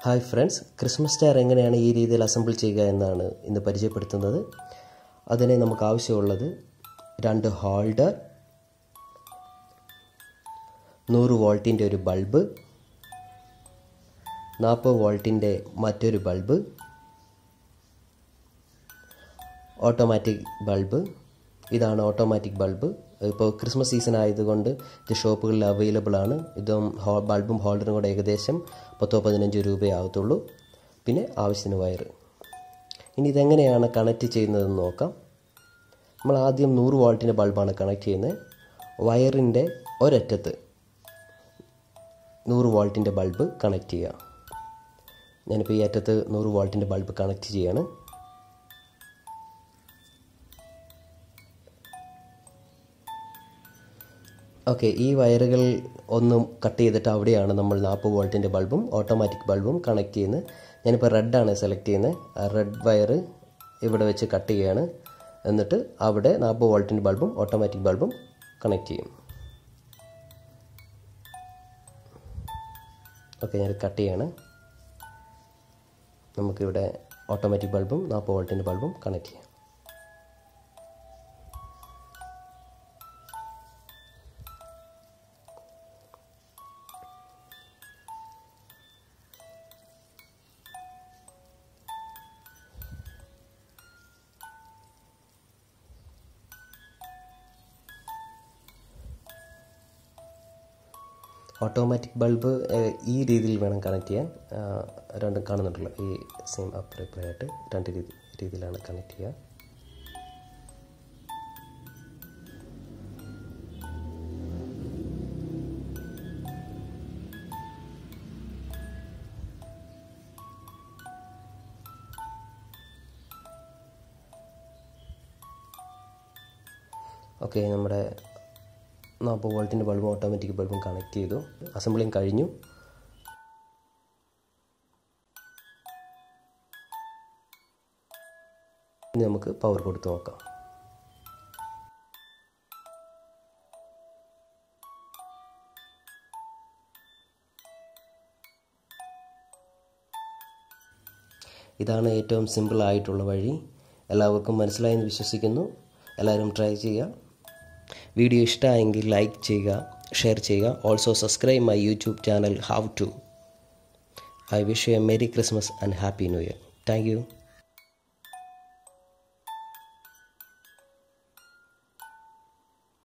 hi friends Christmas star എങ്ങനെയാണ് ഈ രീതിയിൽ അസംബിൾ ചെയ്യുക എന്നാണ് ഇന്ന് പരിചയപ്പെടുത്തുന്നത് അതിന് നമുക്ക് ആവശ്യമുള്ളത് രണ്ട് ഹോൾഡർ നൂറ് വോൾട്ടിൻ്റെ ഒരു ബൾബ് നാൽപ്പത് വോൾട്ടിൻ്റെ മറ്റൊരു ബൾബ് ഓട്ടോമാറ്റിക് ബൾബ് ഇതാണ് ഓട്ടോമാറ്റിക് ബൾബ് ഇപ്പോൾ ക്രിസ്മസ് സീസൺ ആയതുകൊണ്ട് ഇത് ഷോപ്പുകളിൽ അവൈലബിൾ ആണ് ഇതും ഹോ ബൾബും ഹോൾഡറും കൂടെ ഏകദേശം പത്തോ പതിനഞ്ചോ രൂപയാകത്തുള്ളൂ പിന്നെ ആവശ്യത്തിന് വയർ ഇനി ഇതെങ്ങനെയാണ് കണക്ട് ചെയ്യുന്നതെന്ന് നോക്കാം നമ്മൾ ആദ്യം നൂറ് വോൾട്ടിൻ്റെ ബൾബാണ് കണക്ട് ചെയ്യുന്നത് വയറിൻ്റെ ഒരറ്റത്ത് നൂറ് വോൾട്ടിൻ്റെ ബൾബ് കണക്ട് ചെയ്യുക ഞാനിപ്പോൾ ഈ അറ്റത്ത് നൂറ് വോൾട്ടിൻ്റെ ബൾബ് കണക്ട് ചെയ്യാണ് ഓക്കെ ഈ വയറുകൾ ഒന്നും കട്ട് ചെയ്തിട്ട് അവിടെയാണ് നമ്മൾ നാൽപ്പത് വോൾട്ടിൻ്റെ ബൾബും ഓട്ടോമാറ്റിക് ബൾബും കണക്ട് ചെയ്യുന്നത് ഞാനിപ്പോൾ റെഡാണ് സെലക്ട് ചെയ്യുന്നത് ആ റെഡ് വയർ ഇവിടെ വെച്ച് കട്ട് ചെയ്യുകയാണ് എന്നിട്ട് അവിടെ നാൽപ്പത് വോൾട്ടിൻ്റെ ബൾബും ഓട്ടോമാറ്റിക് ബൾബും കണക്ട് ചെയ്യും ഓക്കെ ഞാൻ കട്ട് ചെയ്യാണ് നമുക്കിവിടെ ഓട്ടോമാറ്റിക് ബൾബും നാൽപ്പത് വോൾട്ടിൻ്റെ ബൾബും കണക്ട് ചെയ്യാം ഓട്ടോമാറ്റിക് ബൾബ് ഈ രീതിയിൽ വേണം കണക്ട് ചെയ്യാൻ രണ്ടും കാണുന്നുണ്ടല്ലോ ഈ സെയിം അപ്രൈ ആയിട്ട് രണ്ട് രീതി രീതിയിലാണ് കണക്ട് ചെയ്യുക ഓക്കെ നമ്മുടെ നാൽപ്പത് വോൾട്ടിൻ്റെ ബൾബും ഓട്ടോമാറ്റിക് ബൾബും കണക്ട് ചെയ്തു അസംബ്ലിങ് കഴിഞ്ഞു ഇനി നമുക്ക് പവർ കൊടുത്ത് നോക്കാം ഇതാണ് ഏറ്റവും സിമ്പിൾ ആയിട്ടുള്ള വഴി എല്ലാവർക്കും മനസ്സിലായെന്ന് വിശ്വസിക്കുന്നു എല്ലാവരും ട്രൈ ചെയ്യുക വീഡിയോ ഇഷ്ടമായെങ്കിൽ ലൈക്ക് ചെയ്യുക ഷെയർ ചെയ്യുക also subscribe my YouTube channel how to I wish you a merry Christmas and happy new year thank U